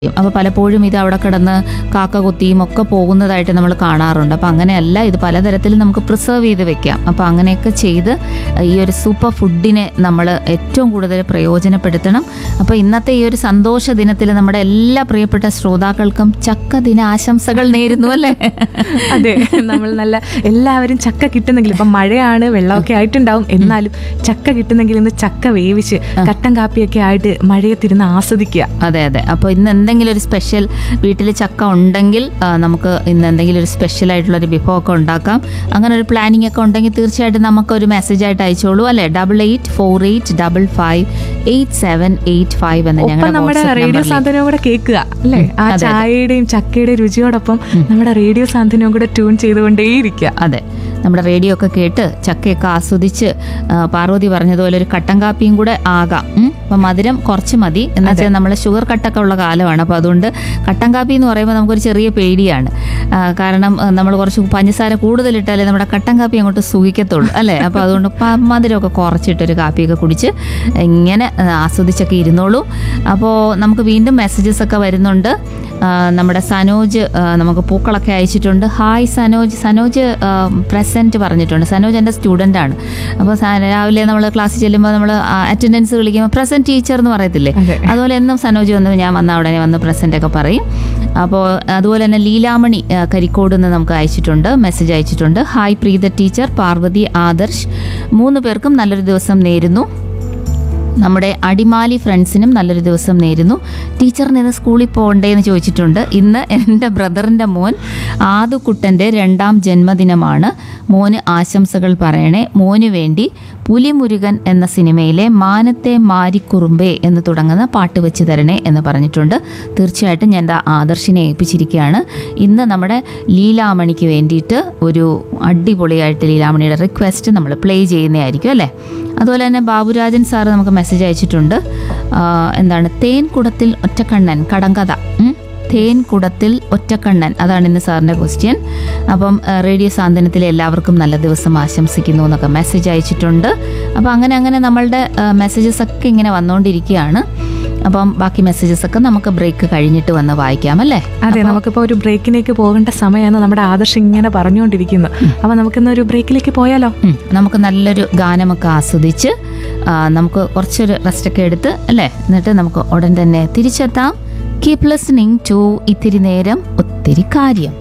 അപ്പോൾ പലപ്പോഴും ഇത് അവിടെ കിടന്ന് കാക്ക കൊത്തിയും ഒക്കെ പോകുന്നതായിട്ട് നമ്മൾ കാണാറുണ്ട് അപ്പോൾ അങ്ങനെയല്ല ഇത് പലതരത്തിൽ നമുക്ക് പ്രിസർവ് ചെയ്ത് വെക്കാം അപ്പോൾ അങ്ങനെയൊക്കെ ചെയ്ത് ഈ ഒരു സൂപ്പർ ഫുഡിനെ നമ്മൾ ഏറ്റവും കൂടുതൽ പ്രയോജനപ്പെടുത്തണം അപ്പോൾ ഇന്നത്തെ ഈ ഒരു സന്തോഷ ദിനത്തിൽ നമ്മുടെ എല്ലാ പ്രിയപ്പെട്ട ശ്രോതാക്കൾക്കും ചക്ക ദിന ആശംസകൾ നേരുന്നു അല്ലേ അതെ നമ്മൾ നല്ല എല്ലാവരും ചക്ക കിട്ടുന്നെങ്കിൽ ഇപ്പം മഴയാണ് വെള്ളമൊക്കെ ആയിട്ടുണ്ടാവും എന്നാലും ചക്ക കിട്ടുന്നെങ്കിൽ ഇന്ന് ചക്ക വേവിച്ച് കട്ടൻ കാപ്പിയൊക്കെ ആയിട്ട് മഴയത്തിരുന്ന് ആസ്വദിക്കുക അതെ അതെ അപ്പോൾ ഇന്ന് എന്തെങ്കിലും ഒരു സ്പെഷ്യൽ വീട്ടിൽ ചക്ക ഉണ്ടെങ്കിൽ ആ, നമുക്ക് ഇന്ന് എന്തെങ്കിലും ഒരു സ്പെഷ്യൽ ആയിട്ടുള്ള ഒരു വിഭവമൊക്കെ ഉണ്ടാക്കാം അങ്ങനെ ഒരു പ്ലാനിങ് ഒക്കെ ഉണ്ടെങ്കിൽ തീർച്ചയായിട്ടും നമുക്ക് ഒരു മെസ്സേജ് ആയിട്ട് അയച്ചോളൂ അല്ലെ double eight four eight double five eight seven eight five എന്ന ഒപ്പം ഞങ്ങളുടെ നമ്മുടെ വാട്സ്ആപ്പ് റേഡിയോ നമ്പറിലേക്ക് സാന്ത്വനവും കൂടെ കേൾക്കുക അല്ലേ ആ അതെ, അതെ. ചായയുടെയും ചക്കയുടെയും രുചിയോടൊപ്പം നമ്മുടെ റേഡിയോ സാന്ത്വനവും കൂടെ ട്യൂൺ ചെയ്തുകൊണ്ടേയിരിക്കുക അതെ നമ്മുടെ റേഡിയോ ഒക്കെ കേട്ട് ചക്കയൊക്കെ ആസ്വദിച്ച് ആ, പാർവതി പറഞ്ഞതുപോലെ ഒരു കട്ടൻ കാപ്പിയും കൂടെ ആകാം ഉം. അപ്പം മധുരം കുറച്ച് മതി എന്ന് വെച്ചാൽ നമ്മൾ ഷുഗർ കട്ടൊക്കെ ഉള്ള കാലമാണ് അപ്പോൾ അതുകൊണ്ട് കട്ടൻ കാപ്പി എന്ന് പറയുമ്പോൾ നമുക്കൊരു ചെറിയ പേടിയാണ് ആ, കാരണം നമ്മൾ കുറച്ച് പഞ്ചസാര കൂടുതലിട്ടാലേ നമ്മുടെ കട്ടൻ കാപ്പി അങ്ങോട്ട് സുഖിക്കത്തുള്ളൂ അല്ലേ അപ്പോൾ അതുകൊണ്ട് പ- മധുരമൊക്കെ കുറച്ചിട്ടൊരു കാപ്പിയൊക്കെ കുടിച്ച് ഇങ്ങനെ ആ, ആസ്വദിച്ചൊക്കെ ഇരുന്നോളൂ അപ്പോൾ നമുക്ക് വീണ്ടും മെസ്സേജസ് ഒക്കെ വരുന്നുണ്ട് ആ, നമ്മുടെ സനോജ് ആ, നമുക്ക് പൂക്കളൊക്കെ അയച്ചിട്ടുണ്ട് ഹായ് സനോജ് സനോജ് പ്രസൻറ്റ് പറഞ്ഞിട്ടുണ്ട് സനോജ് എൻ്റെ സ്റ്റുഡൻ്റ് ആണ് അപ്പോൾ സ- രാവിലെ നമ്മൾ ക്ലാസ്സിൽ ചെല്ലുമ്പോൾ നമ്മൾ അറ്റൻഡൻസ് വിളിക്കുമ്പോൾ പ്രസൻറ്റ് ടീച്ചർ എന്ന് പറയത്തില്ലേ അതെ. അതുപോലെ എന്നും സനോജ് വന്ന് ഞാൻ വന്ന ഉടനെ വന്ന് പ്രസൻ്റ് ഒക്കെ പറയും അപ്പോൾ അതുപോലെ തന്നെ ലീലാമണി ആ, കരിക്കോട് നിന്ന് നമുക്ക് അയച്ചിട്ടുണ്ട് മെസ്സേജ് അയച്ചിട്ടുണ്ട് ഹായ് പ്രീത ടീച്ചർ പാർവതി ആദർശ് മൂന്ന് പേർക്കും നല്ലൊരു ദിവസം നേരുന്നു നമ്മുടെ അടിമാലി ഫ്രണ്ട്സിനും നല്ലൊരു ദിവസം നേരുന്നു ടീച്ചറിന് ഇന്ന് സ്കൂളിൽ പോകണ്ടേ എന്ന് ചോദിച്ചിട്ടുണ്ട് ഇന്ന് എൻ്റെ ബ്രദറിൻ്റെ മോൻ ആദുക്കുട്ടൻ്റെ രണ്ടാം ജന്മദിനമാണ് മോന് ആശംസകൾ പറയണേ മോന് വേണ്ടി പുലിമുരുകൻ എന്ന സിനിമയിലെ മാനത്തെ മാരിക്കുറുമ്പേ എന്ന് തുടങ്ങുന്ന പാട്ട് വെച്ച് തരണേ എന്ന് പറഞ്ഞിട്ടുണ്ട് തീർച്ചയായിട്ടും ഞാൻ ദാ ആദർശിനെ ഏൽപ്പിച്ചിരിക്കുകയാണ് ഇന്ന് നമ്മുടെ ലീലാമണിക്ക് വേണ്ടിയിട്ട് ഒരു അടിപൊളിയായിട്ട് ലീലാമണിയുടെ റിക്വസ്റ്റ് നമ്മൾ പ്ലേ ചെയ്യുന്നതായിരിക്കും അല്ലേ അതുപോലെ തന്നെ ബാബുരാജൻ സാറ് നമുക്ക് മെസ്സേജ് അയച്ചിട്ടുണ്ട് ആ, എന്താണ് തേൻ കുടത്തിൽ ഒറ്റക്കണ്ണൻ കടങ്കഥ ഉം. തേൻ കുടത്തിൽ ഒറ്റക്കണ്ണൻ അതാണ് ഇന്ന് സാറിൻ്റെ ക്വസ്റ്റ്യൻ അപ്പം ആ, റേഡിയോ സാന്ത്വനത്തിലെ എല്ലാവർക്കും നല്ല ദിവസം ആശംസിക്കുന്നു എന്നൊക്കെ മെസ്സേജ് അയച്ചിട്ടുണ്ട് അപ്പം അങ്ങനെ അങ്ങനെ നമ്മളുടെ മെസ്സേജസ് ഒക്കെ ഇങ്ങനെ വന്നുകൊണ്ടിരിക്കുകയാണ് അപ്പം ബാക്കി മെസ്സേജസ് ഒക്കെ നമുക്ക് ബ്രേക്ക് കഴിഞ്ഞിട്ട് വന്ന് വായിക്കാം അല്ലേ അതെ നമുക്കിപ്പോൾ ഒരു ബ്രേക്കിലേക്ക് പോകേണ്ട സമയമാണ് നമ്മുടെ ആദർശ് ഇങ്ങനെ പറഞ്ഞുകൊണ്ടിരിക്കുന്നു അപ്പൊ നമുക്കിന്ന് ഒരു ബ്രേക്കിലേക്ക് പോയാലോ ഉം. നമുക്ക് നല്ലൊരു ഗാനമൊക്കെ ആസ്വദിച്ച് ആ, നമുക്ക് കുറച്ചൊരു റെസ്റ്റൊക്കെ എടുത്ത് അല്ലേ എന്നിട്ട് നമുക്ക് ഉടൻ തന്നെ തിരിച്ചെത്താം കീപ് ലിസണിങ് ടു ഇത്തിരി നേരം ഒത്തിരി കാര്യം